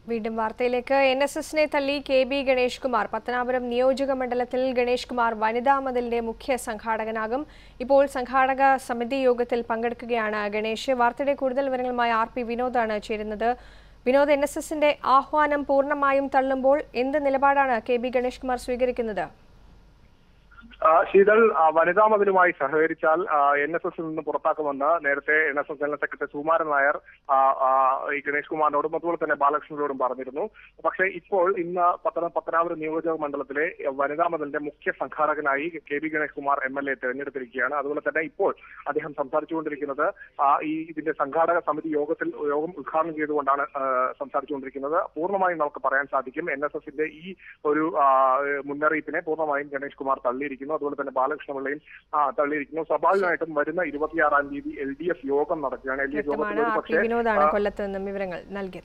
വീണ്ടും വാർത്തയിലേക്ക് N S എസിനെ തള്ളി കെ ബി ഗണേഷ് കുമാർ പത്തനാപുരം നിയോജക മണ്ഡലത്തിൽ ഗണേഷ് കുമാർ വനിതാ മതിലിന്റെ മുഖ്യ സംഘാടകനാകും ഇപ്പോൾ സംഘാടക സമിതി യോഗത്തിൽ പങ്കെടുക്കുകയാണ് ഗണേഷ് വാർത്തയുടെ കൂടുതൽ വിവരങ്ങളുമായി ആർ പി വിനോദാണ് ചേരുന്നത് വിനോദ് എൻ എസ് എസിന്റെ ആഹ്വാനം പൂർണ്ണമായും തള്ളുമ്പോൾ എന്ത് നിലപാടാണ് കെ ബി ഗണേഷ് കുമാർ സ്വീകരിക്കുന്നത് ആ, ശീതൾ ആ, വനിതാ മതിലുമായി സഹകരിച്ചാൽ എൻ എസ് എസിൽ നിന്ന് പുറത്താക്കുമെന്ന് നേരത്തെ N S S general secretary Sukumaran Nair ആ, ആ, ഈ ഗണേഷ് കുമാറിനോടും അതുപോലെ തന്നെ ബാലകൃഷ്ണനോടും പറഞ്ഞിരുന്നു പക്ഷേ ഇപ്പോൾ ഇന്ന് പത്തന പത്തനാപുരം നിയോജക മണ്ഡലത്തിലെ വനിതാ മതിലിന്റെ മുഖ്യ സംഘാടകനായി K B Ganesh Kumar M L A തെരഞ്ഞെടുത്തിരിക്കുകയാണ് അതുപോലെ തന്നെ ഇപ്പോൾ അദ്ദേഹം സംസാരിച്ചുകൊണ്ടിരിക്കുന്നത് ആ, ഈ ഇതിന്റെ സംഘാടക സമിതി യോഗത്തിൽ യോഗം ഉദ്ഘാടനം ചെയ്തുകൊണ്ടാണ് ആ, സംസാരിച്ചുകൊണ്ടിരിക്കുന്നത് പൂർണ്ണമായും നമുക്ക് പറയാൻ സാധിക്കും എൻ എസ് എസിന്റെ ഈ ഒരു ആ, മുന്നറിയിപ്പിനെ പൂർണ്ണമായും ഗണേഷ് കുമാർ തള്ളിയിരിക്കുന്നു അതുപോലെ തന്നെ ബാലകൃഷ്ണപിള്ളയും ആ, തള്ളിയിരിക്കുന്നു സ്വാഭാവികമായിട്ടും വരുന്ന ഇരുപത്തിയാറാം തീയതി എൽ ഡി എഫ് യോഗം നടക്കുകയാണ് എൽ ഡി എഫ് വ്യക്തമാണ് യോഗത്തിൽ ഒരു ആർ പി പക്ഷേ വിനോദാണ് കൊല്ലത്ത് നിന്നും വിവരങ്ങൾ നൽകിയത്